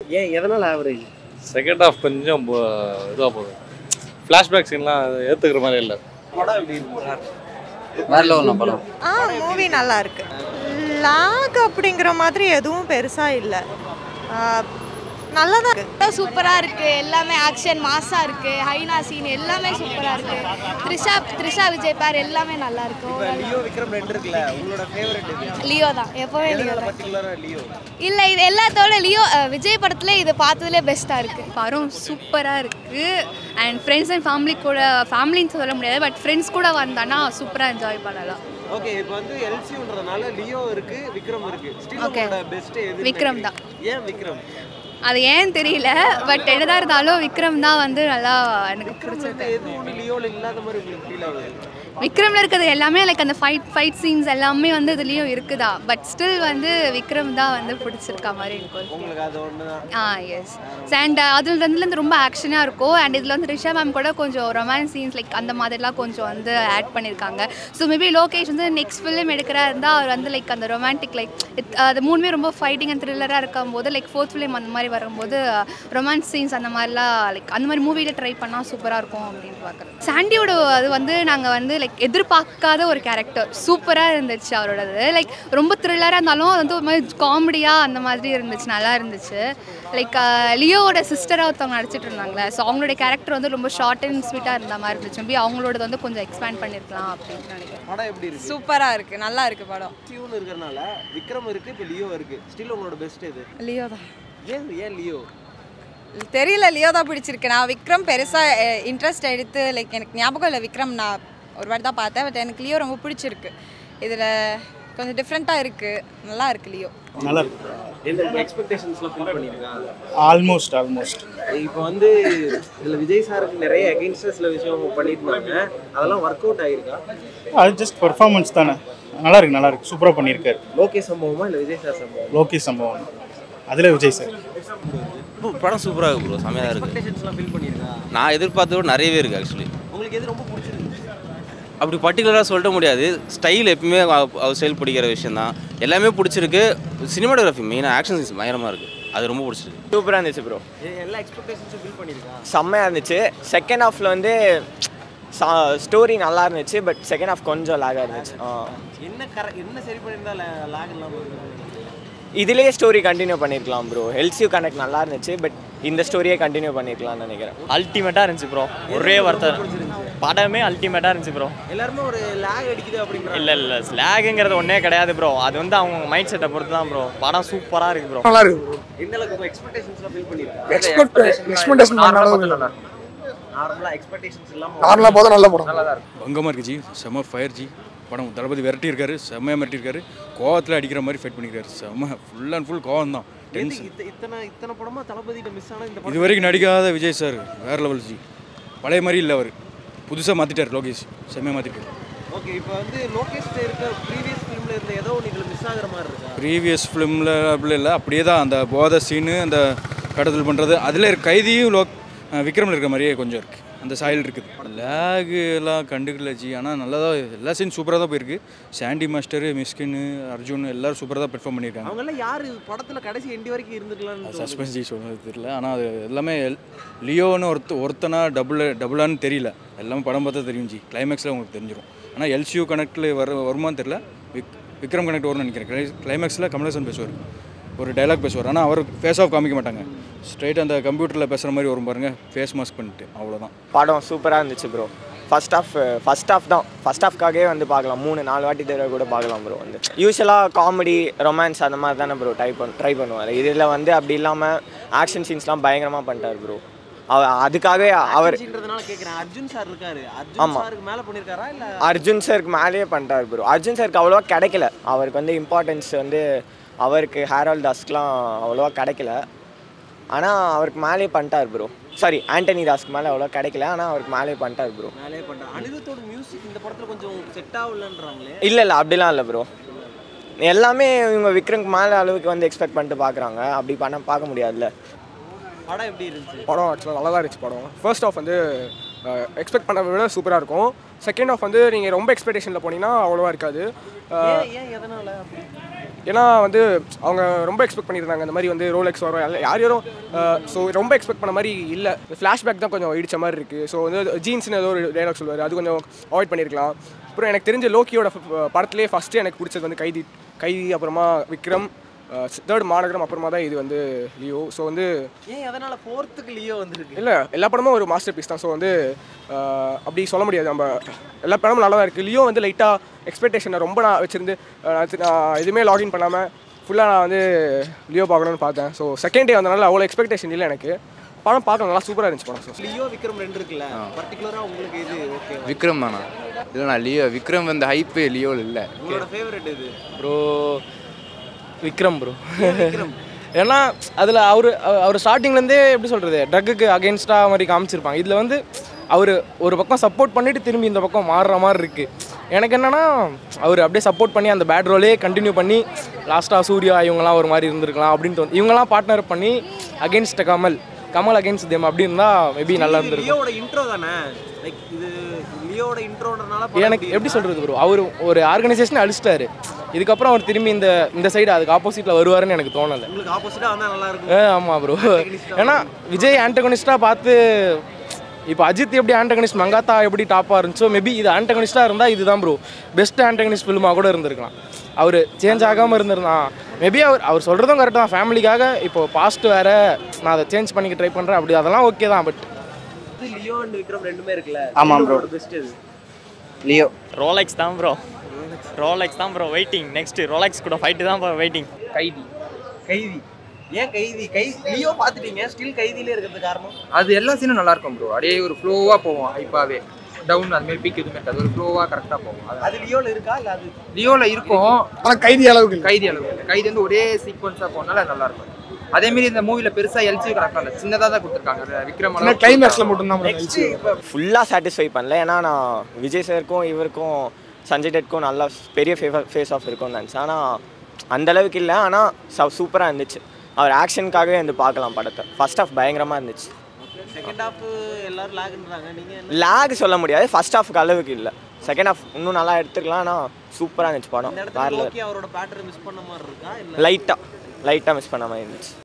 ஏன் எதனால் average second half கொஞ்சம் இதாக போகுது ஃப்ளாஷ்பேக் சீன்லாம் ஏற்றுக்கிற மாதிரி இல்லை படம் எப்படி இருக்கு வேற லெவல் படம் ஆ மூவி நல்லா இருக்கு லாக் அப்படிங்கிற மாதிரி எதுவும் பெருசா இல்லை நல்லதா இருக்கு சூப்பராக இருக்குது எல்லாமே ஆக்ஷன் மாஸாக இருக்குது ஹைனா சீன் எல்லாமே சூப்பராக இருக்குது த்ரிஷா த்ரிஷா விஜய் பேர் எல்லாமே நல்லா இருக்கு இப்போ லியோ விக்ரம் ரெண்டு இருக்குல்ல உங்களோட ஃபேவரட் இது லியோ தான் எப்போவே லியோ எதனால தான் பர்டிகுலராக லியோ இல்லை இது எல்லாத்தோட லியோ அஹ், விஜய் படத்தில் இது பார்த்ததுலே பெஸ்ட்டாக இருக்குது படம் சூப்பராக இருக்குது அண்ட் ஃப்ரெண்ட்ஸ் அண்ட் ஃபேமிலி கூட ஃபேமிலின்னு சொல்ல முடியாது பட் ஃப்ரெண்ட்ஸ் கூட வந்தானா சூப்பராக என்ஜாய் பண்ணலாம் ஓகே இப்போ வந்து எல்சின்றதுனால லியோ இருக்கு விக்ரம் இருக்கு ஸ்டில் Okay. உங்களோட பெஸ்ட் எது விக்ரம் தான். ஏன் விக்ரம் அது ஏன் தெரியல பட் என்னதான் இருந்தாலும் விக்ரம் தான் வந்து நல்லா எனக்கு விக்ரம் பிடிச்சிருக்கு எது ஒன்று லியோவில் இல்லாத மாதிரி உங்களுக்கு ஃபீல் ஆகுது விக்ரமில் இருக்கிறது எல்லாமே லைக் அந்த ஃபைட் ஃபைட் சீன்ஸ் எல்லாமே வந்து இதுலேயும் இருக்குதா பட் ஸ்டில் வந்து விக்ரம் தான் வந்து பிடிச்சிருக்க மாதிரி எனக்கு ஒரு உங்களுக்கு அது ஒன்று தான் ஆ எஸ் அண்ட் அதில் வந்து ரொம்ப ஆக்ஷனாக இருக்கும் அண்ட் இதில் வந்து ரிஷா மேம் கூட கொஞ்சம் ரொமான்ஸ் சீன்ஸ் லைக் அந்த மாதிரிலாம் கொஞ்சம் வந்து ஆட் பண்ணியிருக்காங்க ஸோ மேபி லோகேஷ் வந்து நெக்ஸ்ட் ஃபிலிம் எடுக்கிறா இருந்தால் அவர் வந்து லைக் அந்த ரொமான்டிக் லைக் அது மூணுமே ரொம்ப ஃபைட்டிங் அண்ட் த்ரில்லராக இருக்கும் போது லைக் ஃபோர்த் ஃபிலிம் அந்த மாதிரி வரும்போது ரொமான்ஸ் சீன்ஸ் அந்த மாதிரிலாம் லைக் அந்த மாதிரி மூவியில் ட்ரை பண்ணால் சூப்பராக இருக்கும் அப்படின்னு பார்க்குறேன் சாண்டியோட அது வந்து நாங்கள் வந்து லைக் எதிர்பார்க்காத ஒரு கேரக்டர் சூப்பராக இருந்துச்சு அவரோடது லைக் ரொம்ப த்ரில்லராக இருந்தாலும் அது வந்து ஒரு மாதிரி காமெடியாக அந்த மாதிரி இருந்துச்சு நல்லா இருந்துச்சு லைக் லியோவோட சிஸ்டராக ஒருத்தவங்க நடிச்சிட்டு இருந்தாங்களே ஸோ அவங்களோட கேரக்டர் வந்து ரொம்ப ஷார்ட் அண்ட் ஸ்வீட்டாக இருந்த மாதிரி இருந்துச்சு மேபி அவங்களோட வந்து கொஞ்சம் எக்ஸ்பேண்ட் பண்ணியிருக்கலாம் அப்படின்னு நினைக்கிறேன் படம் எப்படி இருக்கு சூப்பரா இருக்கு நல்லா இருக்கு படம் சியூன்னு இருக்கிறனால விக்ரம் இருக்கு இப்போ லியோ இருக்கு ஸ்டில் உங்களோட பெஸ்ட் எது லியோ தான் ஏன் ஏன் லியோ தெரியல லியோ தான் பிடிச்சிருக்கு நான் விக்ரம் பெருசா இன்ட்ரெஸ்ட் எடுத்து லைக் எனக்கு ஞாபகம் இல்லை விக்ரம் நான் ஒரு வாட்டி தான் பார்த்தேன் பட் எனக்கு லியோ ரொம்ப பிடிச்சிருக்கு இதில் கொஞ்சம் டிஃப்ரெண்ட்டாக இருக்குது நல்லா இருக்கு லியோ நல்லா இருக்கு எந்த எக்ஸ்பெக்டேஷன்ஸ்லாம் ஃபில் பண்ணியிருக்காங்க ஆல்மோஸ்ட் ஆல்மோஸ்ட் இப்போ வந்து இதில் விஜய் சாருக்கு நிறைய அகைன்ஸ்டாக சில விஷயம் பண்ணியிருந்தாங்க அதெல்லாம் ஒர்க் அவுட் ஆகிருக்கா அது ஜஸ்ட் பெர்ஃபார்மன்ஸ் தானே நல்லா இருக்கு நல்லா இருக்கு சூப்பராக பண்ணியிருக்காரு லோகேஷ் சம்பவமா இல்லை விஜய் சார் சம்பவம் லோகேஷ் சம்பவம் அதில் விஜய் சார் படம் சூப்பராக இருக்கு ப்ரோ செம்மையாக இருக்குது எக்ஸ்பெக்டேஷன்ஸ்லாம் ஃபில் பண்ணியிருக்கா நான் எதிர்பார்த்தத விட நிறையவே இருக்குது ஆக்சுவலி உங்களுக்கு எது ரொம்ப பிடிச்சிருக்கு அப்படி பர்டிகுலராக சொல்ல முடியாது ஸ்டைல் எப்பவுமே அவ- அவர் ஸ்டைல் பிடிக்கிற விஷயம் தான் எல்லாமே பிடிச்சிருக்கு சினிமாட்டோகிராஃபி மெயினாக ஆக்ஷன் சீன்ஸ் பயங்கரமாக இருக்குது அது ரொம்ப பிடிச்சிருக்கு சூப்பராக இருந்துச்சு ப்ரோ எல்லா எக்ஸ்பெக்டேஷன்ஸும் ஃபில் பண்ணியிருக்கா செம்மையாக இருந்துச்சு செகண்ட் ஹாஃபில் வந்து ஸ்டோரி நல்லா இருந்துச்சு பட் செகண்ட் ஹாஃப் கொஞ்சம் லாகாக இருந்துச்சு ஆ. என்ன கர என்ன சரி பண்ணியிருந்தா லாக் இல்லாமல் இருக்கும் இதுலேயே ஸ்டோரி கண்டினியூ பண்ணியிருக்கலாம் ப்ரோ எல்சியூ கனெக்ட் நல்லா இருந்துச்சு பட் இந்த ஸ்டோரியே கண்டினியூ பண்ணியிருக்கலாம்னு நினைக்கிறேன் அல்டிமேட்டாக இருந்துச்சு ப்ரோ ஒரே வார்த்தை படமே அல்டிமேட்டாக இருந்துச்சு ப்ரோ எல்லாருமே ஒரு லாக் அடிக்குது அப்படிங்கிற இல்லை இல்லை ஸ்லாகுங்கிறது ஒன்றே கிடையாது ப்ரோ அது வந்து அவங்க மைண்ட் செட்டை பொறுத்து தான் ப்ரோ படம் சூப்பராக இருக்குது ப்ரோ நல்லா இருக்கு ப்ரோ எந்த அளவுக்கு எக்ஸ்பெக்டேஷன்ஸ்லாம் ஃபில் பண்ணியிருக்கா எக்ஸ்பெக்ட் எக்ஸ்பெக்டேஷன் பண்ண அளவுக்கு இல்லை நார்மலாக எக்ஸ்பெக்டேஷன்ஸ் இல்லாமல் நார்மலாக பார்த்தா நல்ல படம் நல்லா தான் இருக்கும் பங்கமாக இருக்கு ஜி செம்ம ஃபயர் ஜி படம் தளபதி விரட்டி இருக்காரு செம்மையாக மிரட்டி இருக்காரு கோவத்தில் அடிக்கிற மாதிரி ஃபைட் பண்ணியிருக்காரு செம்ம ஃபுல் அண்ட் ஃபுல் கோவம் தான் டென்ஷன் இத்த- இத்தனை இத்தனை படமா தளபதியிட்ட மிஸ் ஆன இந்த இது வரைக்கும் நடிக்காத விஜய் சார் வேற லெவல் ஜி பழைய மாதிரி இல்லை அவர் புதுசாக மாற்றிட்டார் லோகேஷ் செம்மையாக மாற்றிட்டார் ஓகே இப்போ வந்து லோகேஷ் இருக்க ப்ரீவியஸ் ஃபிலிம்ல இருந்த ஏதோ ஒன்று இதில் மிஸ் ஆகுற மாதிரி இருக்கா ப்ரீவியஸ் ஃபிலிமில் அப்படி இல்லை அப்படியே தான் அந்த போதை சீனு அந்த கடத்தல் பண்ணுறது அதில் இருக்க கைதியும் லோ விக்ரமில் இருக்க மாதிரியே கொஞ்சம் இருக்குது அந்த சாயல் இருக்குது லேகு எல்லாம் கண்டுக்கல ஜி ஆனால் நல்லா தான் எல்லா சீன் சூப்பராக தான் போயிருக்கு சாண்டி மாஸ்டரு மிஸ்கின் அர்ஜுன் எல்லாரும் சூப்பராக தான் பெர்ஃபார்ம் பண்ணியிருக்காங்க அவங்க எல்லாம் யாரு படத்துல கடைசி எண்டு வரைக்கும் இருந்துக்கலாம்னு சஸ்பென்ஸ் ஜி சொன்னது தெரியல ஆனால் அது எல்லாமே எல்- லியோன்னு ஒருத்த ஒருத்தனா டபுள் டபுளான்னு தெரியல எல்லாமே படம் பார்த்தா தெரியும் ஜி கிளைமேக்ஸில் உங்களுக்கு தெரிஞ்சிடும் ஆனால் எல்சியூ கனெக்டில் வர வருமான்னு தெரியல விக் விக்ரம் கனெக்ட் வரும்னு நினைக்கிறேன் கிளைமேக்ஸில் கமலஹாசன் பேசுவார் ஒரு டைலாக் பேசுவார் ஆனால் அவர் ஃபேஸ் ஆஃப் காமிக்க மாட்டாங்க ஸ்ட்ரைட் அந்த கம்ப்யூட்டரில் பேசுகிற மாதிரி வரும் பாருங்க ஃபேஸ் மாஸ்க் பண்ணிட்டு அவ்வளோதான் படம் சூப்பராக இருந்துச்சு bro first half first half தான் ஃபர்ஸ்ட் ஹாஃப்காகவே வந்து பார்க்கலாம் மூணு நாலு வாட்டி தடவை கூட பார்க்கலாம் ப்ரோ வந்து யூஸ்வலாக காமெடி ரொமான்ஸ் அந்த மாதிரி தானே ப்ரோ ட்ரை பண்ண ட்ரை பண்ணுவார் இதில் வந்து அப்படி இல்லாமல் ஆக்ஷன் சீன்ஸ்லாம் பயங்கரமாக பண்ணிட்டார் ப்ரோ அவ அதுக்காகவே அவர் அவர் கேட்குறேன் அர்ஜுன் சார் இருக்காரு அர்ஜுன் ஆமா. சாருக்கு மேலே பண்ணியிருக்காரா இல்லை அர்ஜுன் சருக்கு மேலேயே பண்ணிட்டார் ப்ரோ அர்ஜுன் சருக்கு அவ்வளோவா கிடைக்கல அவருக்கு வந்து இம்பார்ட்டன்ஸ் வந்து அவருக்கு ஹேரால் தாஸ்க்குலாம் அவ்வளோவா கிடைக்கல ஆனால் அவருக்கு மேலேயே பண்ணிட்டார் ப்ரோ சாரி ஆண்டனி தாஸ்க்கு மேலே அவ்வளோ கிடைக்கல ஆனால் அவருக்கு மேலேயே பண்ணிட்டார் ப்ரோ மேலே பண்ணுறேன் அனிருத்தோட மியூசிக் இந்த படத்தில் கொஞ்சம் செட் ஆகலன்றாங்களே இல்லை இல்லை அப்படிலாம் இல்லை ப்ரோ எல்லாமே இவங்க விக்ரம்க்கு மேலே அளவுக்கு வந்து எக்ஸ்பெக்ட் பண்ணிட்டு பார்க்குறாங்க அப்படி பண்ண பார்க்க முடியாதுல்ல படம் எப்படி இருந்துச்சு படம் ஆக்சுவலாக நல்லா தான் இருந்துச்சு படம் ஃபர்ஸ்ட் ஆஃப் வந்து எக்ஸ்பெக்ட் பண்ண விட சூப்பராக இருக்கும் செகண்ட் ஆஃப் வந்து நீங்கள் ரொம்ப எக்ஸ்பெக்டேஷனில் போனீங்கன்னா அவ்வளோவா இருக்காது ஏன் ஏன் எதனால அப்படி ஏன்னா வந்து அவங்க ரொம்ப எக்ஸ்பெக்ட் பண்ணியிருந்தாங்க இந்த மாதிரி வந்து ரோலெக்ஸ் வரும் எல்லா- யார் யாரும் ஸோ ரொம்ப எக்ஸ்பெக்ட் பண்ண மாதிரி இல்லை ஃப்ளாஷ்பேக் தான் கொஞ்சம் இடிச்ச மாதிரி இருக்குது ஸோ வந்து ஜீன்ஸ்னு ஏதோ ஒரு டைலாக் சொல்லுவார் அது கொஞ்சம் அவாய்ட் பண்ணியிருக்கலாம் அப்புறம் எனக்கு தெரிஞ்ச லோக்கியோட ஃப- படத்திலே ஃபஸ்ட்டு எனக்கு பிடிச்சது வந்து கைதி கைதி அப்புறமா விக்ரம் தேர்ட் மாநகரம் அப்புறமா தான் இது வந்து லியோ ஸோ வந்து ஏன் அதனால ஃபோர்த்துக்கு லியோ வந்திருக்கு இல்லை எல்லா படமும் ஒரு மாஸ்டர் பீஸ் தான் ஸோ வந்து அஹ், அப்படி சொல்ல முடியாது நம்ம எல்லா படமும் நல்லா தான் இருக்குது லியோ வந்து லைட்டாக எக்ஸ்பெக்டேஷனை ரொம்ப நான் வச்சுருந்து அஹ், நான் தி- நான் எதுவுமே லாகின் பண்ணாமல் ஃபுல்லாக நான் வந்து லியோ பார்க்கணும்னு பார்த்தேன் ஸோ செகண்ட் டே வந்தனால அவ்வளோ எக்ஸ்பெக்டேஷன் இல்லை எனக்கு படம் பார்க்க நல்லா சூப்பராக இருந்துச்சு படம் ஸோ லியோ விக்ரம் ரெண்டு இருக்குல்ல பர்டிகுலரா உங்களுக்கு இது ஓகே விக்ரம் தானா இல்லைண்ணா லியோ விக்ரம் வந்து ஹைப்பு லியோவில் இல்லை உங்களோட ஃபேவரட் இது ப்ரோ விக்ரம் ப்ரோ ஏன்னா அதில் அவர் அவர் ஸ்டார்டிங்லேருந்தே எப்படி சொல்கிறது ட்ரக்குக்கு அகேன்ஸ்டாக மாதிரி காமிச்சிருப்பாங்க இதில் வந்து அவர் ஒரு பக்கம் சப்போர்ட் பண்ணிட்டு திரும்பி இந்த பக்கம் மாறுற மாதிரி இருக்குது எனக்கு என்னென்னா அவர் அப்படியே சப்போர்ட் பண்ணி அந்த பேட் ரோலே கண்டினியூ பண்ணி லாஸ்ட்டாக சூர்யா இவங்கெல்லாம் ஒரு மாதிரி இருந்திருக்கலாம் அப்படின்ட்டு வந்து இவங்கெல்லாம் பார்ட்னர் பண்ணி against Kamal Kamal against them அப்படி இருந்தால் மேபி நல்லா இருந்திருக்கும் லியோட இன்ட்ரோ தானே லைக் இது லியோட இன்ட்ரோன்றனால எனக்கு எப்படி சொல்கிறது ப்ரோ அவர் ஒரு ஆர்கனைசேஷன் அழிச்சிட்டாரு இதுக்கப்புறம் அவர் திரும்பி இந்த இந்த சைடு அதுக்கு ஆப்போசிட்டில் வருவாருன்னு எனக்கு தோணலை உங்களுக்கு ஆப்போசிட்டா வந்தா நல்லா இருக்கும் ஏ ஆமாம் ப்ரோ ஏன்னா விஜய் ஆண்டகனிஸ்டாக பார்த்து இப்போ அஜித் எப்படி ஆண்டகனிஸ்ட் மங்காத்தா எப்படி டாப்பாக இருந்துச்சோ மேபி இது ஆண்டகனிஸ்டாக இருந்தால் இதுதான் ப்ரோ பெஸ்ட் ஆண்டகனிஸ்ட் ஃபிலிமாக கூட இருந்திருக்கலாம் அவர் சேஞ்ச் ஆகாமல் இருந்திருந்தான் மேபி அவர் அவர் சொல்கிறதும் கரெக்டாக தான் ஃபேமிலிக்காக இப்போ பாஸ்ட் வேறு நான் அதை சேஞ்ச் பண்ணிக்க ட்ரை பண்ணுறேன் அப்படி அதெல்லாம் ஓகே தான் பட் இது லியோ அண்ட் விக்ரம் ரெண்டுமே இருக்குல்ல ஆமாம் bro. பெஸ்ட் இது லியோ ரோலெக்ஸ் தான் ப்ரோ ரோலெக்ஸ் தான் ப்ரோ வெயிட்டிங் நெக்ஸ்ட் ரோலெக்ஸ் கூட ஃபைட்டு தான் ப்ரோ வெயிட்டிங் கைதி கைதி ஏன் கைதி கை லியோ பார்த்துட்டீங்க ஸ்டில் கைதியிலே இருக்கிறது காரணம் அது எல்லா சீனும் நல்லா இருக்கும் ப்ரோ அப்படியே ஒரு ஃப்ளோவாக போவோம் ஹைப்பாகவே டவுன் அது மாதிரி பீக் எதுவுமே இருக்காது ஒரு ஃப்ளோவாக கரெக்டாக போகும் அது அது லியோல இருக்கா இல்ல அது லியோவில் இருக்கும் ஆனால் கைதி அளவுக்கு கைதி அளவு இல்லை. கைதி வந்து ஒரே சீக்வன்ஸாக போனால அது நல்லா இருக்கும் அதே மாதிரி இந்த மூவில பெருசா எல்சி கரெக்டாக இல்லை சின்னதாக தான் கொடுத்துருக்காங்க விக்ரம் அளவுக்கு கிளைமேக்ஸில் மட்டும்தான் நெக்ஸ்ட் இப்போ ஃபுல்லாக சாட்டிஸ்ஃபை பண்ணல ஏன்னா நான் விஜய் சாருக்கும் இவருக்கும் சஞ்சய் டெட்க்கும் நல்லா பெரிய ஃபேஸ் ஆஃப் இருக்கும்னு நினச்சேன் ஆனால் அந்த அளவுக்கு இல்லை ஆனால் சூப்பராக இருந்துச்சு அவர் ஆக்ஷனுக்காகவே வந்து பார்க்கலாம் படத்தை ஃபர்ஸ்ட் ஆஃப் பயங்கரமாக இருந்துச்சு செகண்ட் ஹாஃப் எல்லாரும் லாக்ன்றாங்க நீங்க என்ன லேக் சொல்ல முடியாது ஃபர்ஸ்ட் ஹாஃப்க்கு அளவுக்கு இல்லை செகண்ட் ஹாஃப் இன்னும் நல்லா எடுத்துக்கலாம் ஆனால் சூப்பராக இருந்துச்சு படம் இந்த இடத்துல வேறு லோக்கி அவரோட பேட்டர்ன் மிஸ் பண்ண மாதிரி இருக்கா இல்ல லைட்டாக லைட்டாக மிஸ் பண்ண மாதிரி இருந்துச்சு